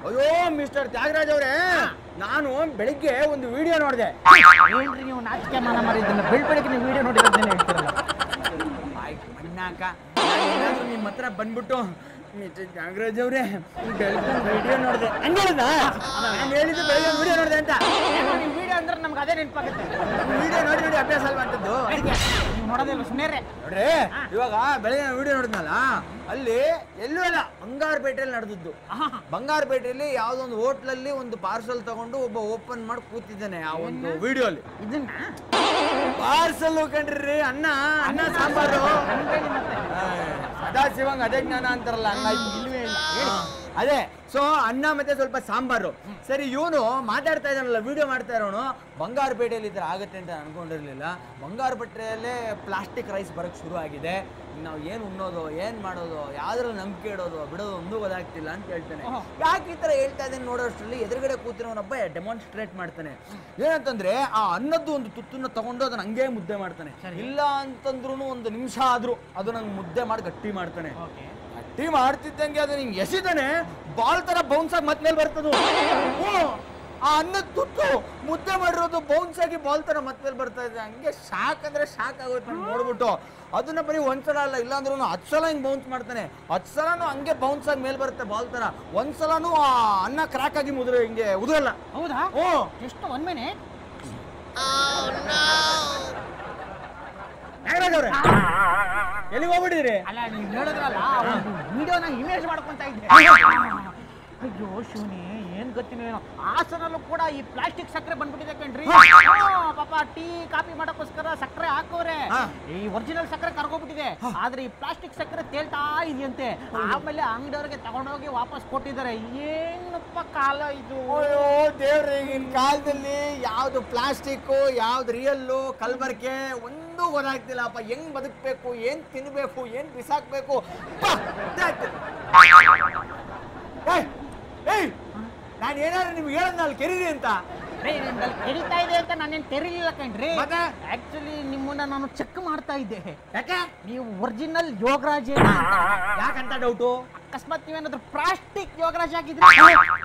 ಅಯ್ಯೋ ಮಿಸ್ಟರ್ ತ್ಯಾಗರಾಜ್ ಅವರೇ ನಾನು ಬೆಳಿಗ್ಗೆ ಒಂದು ವಿಡಿಯೋ ನೋಡಿದೆ ಏನ್ರಿ ನೀವು ನಾಚಿಕೆ ಮಾನ ಮಾಡಿದ್ದನ್ನ ಬೆಳ್ ಬೆಳಗ್ಗೆ ನೀವು ವಿಡಿಯೋ ನೋಡಿರೋದನ್ನೇ ಹೇಳ್ತಿರಲ್ಲ ಆಯ್ತು ಅಣ್ಣಾಕ ಏನಾದ್ರು ನಿಮ್ಮ ಹತ್ರ ಬಂದ್ಬಿಟ್ಟು ಮಿಸ್ಟರ್ ತ್ಯಾಗರಾಜ್ ಅವರೇ ಬೆಳಗ್ಗೆ ವಿಡಿಯೋ ನೋಡಿದೆ ಹಂಗೆ ಹೇಳ್ದ? ನಾನು ಹೇಳಿದ್ದು ಬೆಳಿಗ್ಗೆ ವಿಡಿಯೋ ನೋಡಿದೆ ಅಂತ ನೀವು ವಿಡಿಯೋ ಅಂದ್ರೆ ನಮ್ಗೆ ಅದೇ ನೆನಪಾಗುತ್ತೆ ವಿಡಿಯೋ ನೋಡಿ ನೋಡಿ ಅಭ್ಯಾಸ ಅಲ್ವಾ ಅಂತದ್ದು ಅದಕ್ಕೆ ನೀವು ನೋಡೋದಿಲ್ಲ ಸುಮ್ಮನೆ ನೋಡ್ರಿ ಇವಾಗ ಬೆಳಗ್ಗೆ ವಿಡಿಯೋ ನೋಡಿದ್ನಲ್ಲ ಅಲ್ಲಿ ಎಲ್ಲೂ ಇಲ್ಲ ಬಂಗಾರಪೇಟೆಯಲ್ಲಿ ನಡೆದಿದ್ದು ಬಂಗಾರಪೇಟೆಯಲ್ಲಿ ಯಾವ್ದೋ ಒಂದು ಹೋಟ್ಲಲ್ಲಿ ಒಂದು ಪಾರ್ಸಲ್ ತಗೊಂಡು ಒಬ್ಬ ಓಪನ್ ಮಾಡಿ ಕೂತಿದ್ದಾನೆ ಆ ಒಂದು ವಿಡಿಯೋ ಅಲ್ಲಿ ಇದನ್ನ ಪಾರ್ಸಲ್ ಕಂಡ್ರಿ ಅನ್ನ ಅನ್ನ ಸಾಂಬಾರು ಅನ್ಬೇಡಿ ಮತ್ತೆ. ಸದಾ ಶಿವಂಗ್ ಅದೇ ಜ್ಞಾನ ಅಂತಾರಲ್ಲ ಹಂಗಾಯ್ತು ಇಲ್ವೇ ಇಲ್ಲ ಹಾ, ಅದೇ ಸೊ ಅನ್ನ ಮತ್ತೆ ಸ್ವಲ್ಪ ಸಾಂಬಾರು ಸರಿ ಇವನು ಮಾತಾಡ್ತಾ ಇದ್ದಾನಲ್ಲ ವಿಡಿಯೋ ಮಾಡ್ತಾ ಇರೋನು ಬಂಗಾರಪೇಟೆಯಲ್ಲಿ ಈ ಥರ ಆಗುತ್ತೆ ಅಂತ ಅನ್ಕೊಂಡಿರ್ಲಿಲ್ಲ ಬಂಗಾರಪೇಟೆಯಲ್ಲೇ ಪ್ಲಾಸ್ಟಿಕ್ ರೈಸ್ ಬರೋಕ್ಕೆ ಶುರು ಆಗಿದೆ ನಾವು ಏನು ಉಣ್ಣೋದು ಏನು ಮಾಡೋದು ಯಾವ್ದ್ರಲ್ಲಿ ನಂಬಿಕೆ ಇಡೋದು ಬಿಡೋದು ಒಂದು ಗೊತ್ತಾಗ್ತಿಲ್ಲ ಅಂತ ಹೇಳ್ತಾನೆ ಯಾಕೆ ಈ ಥರ ಹೇಳ್ತಾ ಇದ್ದೀನಿ ನೋಡೋಷ್ಟರಲ್ಲಿ ಎದುರುಗಡೆ ಕೂತಿರೋನೊಬ್ಬ ಡೆಮಾನ್ಸ್ಟ್ರೇಟ್ ಮಾಡ್ತಾನೆ ಏನಂತಂದ್ರೆ ಆ ಅನ್ನದ್ದು ಒಂದು ತುತ್ತನ್ನ ತಗೊಂಡು ಅದನ್ನ ಹಂಗೆ ಮುದ್ದೆ ಮಾಡ್ತಾನೆ ಇಲ್ಲ ಅಂತಂದ್ರೂ ಒಂದು ನಿಮಿಷ ಆದ್ರೂ ಅದು ನಂಗೆ ಮುದ್ದೆ ಮಾಡಿ ಗಟ್ಟಿ ಮಾಡ್ತಾನೆ ಓಕೆ ಗಟ್ಟಿ ಮಾಡ್ತಿದ್ದಂಗೆ ಅದು ನಿಂಗೆ ಎಸಿದಾನೆ ಬಾಲ್ ತರ ಬೌನ್ಸ್ ಆಗಿ ಮತ್ತೆ ಬರ್ತದು ಹ್ಞೂ. ಆ ಅನ್ನದ ತುತ್ತು ಮುದ್ದೆ ಮಾಡಿರೋದು ಬೌನ್ಸ್ ಆಗಿ ಬಾಲ್ ತರ ಮತ್ತೆ ಬರ್ತಾ ಇದೆ ಹಂಗೆ ಶಾಕ್ ಅಂದ್ರೆ ಶಾಕ್ ಆಗುತ್ತೆ ನಂಗೆ ನೋಡ್ಬಿಟ್ಟು ಅದನ್ನ ಬರೀ ಒಂದ್ಸಲ ಅಲ್ಲ ಇಲ್ಲಾಂದ್ರೂ ಹತ್ತು ಸಲ ಹಿಂಗೆ ಬೌನ್ಸ್ ಮಾಡ್ತಾನೆ ಹತ್ತು ಸಲನೂ ಹಂಗೆ ಬೌನ್ಸ್ ಆಗಿ ಮೇಲ್ ಬರುತ್ತೆ ಬಾಲ್ ತರ ಒಂದ್ಸಲನೂ ಆ ಅನ್ನ ಕ್ರಾಕ್ ಆಗಿ ಮುದ್ರೆ ಹಿಂಗೆ ಉದುರಲ್ಲ ಹೌದಾ ಹ್ಞೂ ಎಷ್ಟು ಒನ್ ಮಿನಿಟ್ ನಾಗರಾಜ್ ಅವ್ರೆ ಎಲ್ಲಿಗೆ ಹೋಗ್ಬಿಟ್ಟಿದ್ರಿ ಅಲ್ಲ ನೀವು ಹೇಳಿದ್ರಲ್ಲ ಒಂದು ವಿಡಿಯೋನ ಇಮೇಜ್ ಮಾಡ್ಕೊಂತ ಇದ್ದೆ ಅಯ್ಯೋ ಶಿವನಿ ಏನ್ ಗೊತ್ತಿನ ಏನೋ ಹಾಸನಲ್ಲೂ ಕೂಡ ಈ ಪ್ಲಾಸ್ಟಿಕ್ ಸಕ್ಕರೆ ಬಂದ್ಬಿಟ್ಟಿದೆ ಕಣ್ರಿ ಹಾ, ಪಾಪ ಟೀ ಕಾಫಿ ಮಾಡಕ್ಕೋಸ್ಕರ ಸಕ್ಕರೆ ಹಾಕೋರೆ ಹಾ. ಈ ಒರಿಜಿನಲ್ ಸಕ್ಕರೆ ಕರ್ಗೋಗ್ಬಿಟ್ಟಿದೆ ಆದ್ರೆ ಈ ಪ್ಲಾಸ್ಟಿಕ್ ಸಕ್ಕರೆ ತೇಲ್ತಾ ಇದೆಯಂತೆ ಆಮೇಲೆ ಅಂಗಡಿಯವ್ರಿಗೆ ತಗೊಂಡೋಗಿ ವಾಪಸ್ ಕೊಟ್ಟಿದ್ದಾರೆ ಏನಪ್ಪ ಕಾಲ ಇದು ಅಯ್ಯೋ ದೇವ್ರೆ ಈಗಿನ ಕಾಲದಲ್ಲಿ ಯಾವ್ದು ಪ್ಲಾಸ್ಟಿಕ್ಕು ಯಾವ್ದು ರಿಯಲ್ಲು ಕಲ್ಬರ್ಕೆ ಒಂದೂ ಗೊತ್ತಾಗ್ತಿಲ್ಲಪ್ಪ ಹೆಂಗ್ ಬದುಕಬೇಕು ಏನ್ ತಿನ್ಬೇಕು ಏನ್ ಬಿಸಾಕ್ಬೇಕು ಪ, ಇದಾಗ್ತಿದೆ. ಏಯ್, ಏಯ್ ನಾನು ಏನಾದ್ರು ನಿಮ್ಗೆ ಹೇಳದ್ನಲ್ಲ ಕೆರೀರಿ ಅಂತ ರೇ, ನಿಮ್ದಲ್ಲಿ ಕೆಡಿತಾ ಇದೆ ಅಂತ ನಾನೇನ್ ತೆರಿಲಿಲ್ಲ ಕಣ್ರಿ ಮತ್ತೆ? ಆಕ್ಚುಲಿ ನಿಮ್ಮನ್ನ ನಾನು ಚೆಕ್ ಮಾಡ್ತಾ ಇದ್ದೆ ಯಾಕೆ ನೀವು ಒರಿಜಿನಲ್ ಯೋಗರಾಜ್ ಏನ ಅಂತ ಯಾಕಂತ ಡೌಟು ಅಕಸ್ಮಾತ್ ನೀವೇನಾದ್ರೂ ಪ್ಲಾಸ್ಟಿಕ್ ಯೋಗರಾಜ್ ಆಗಿದ್ರೆ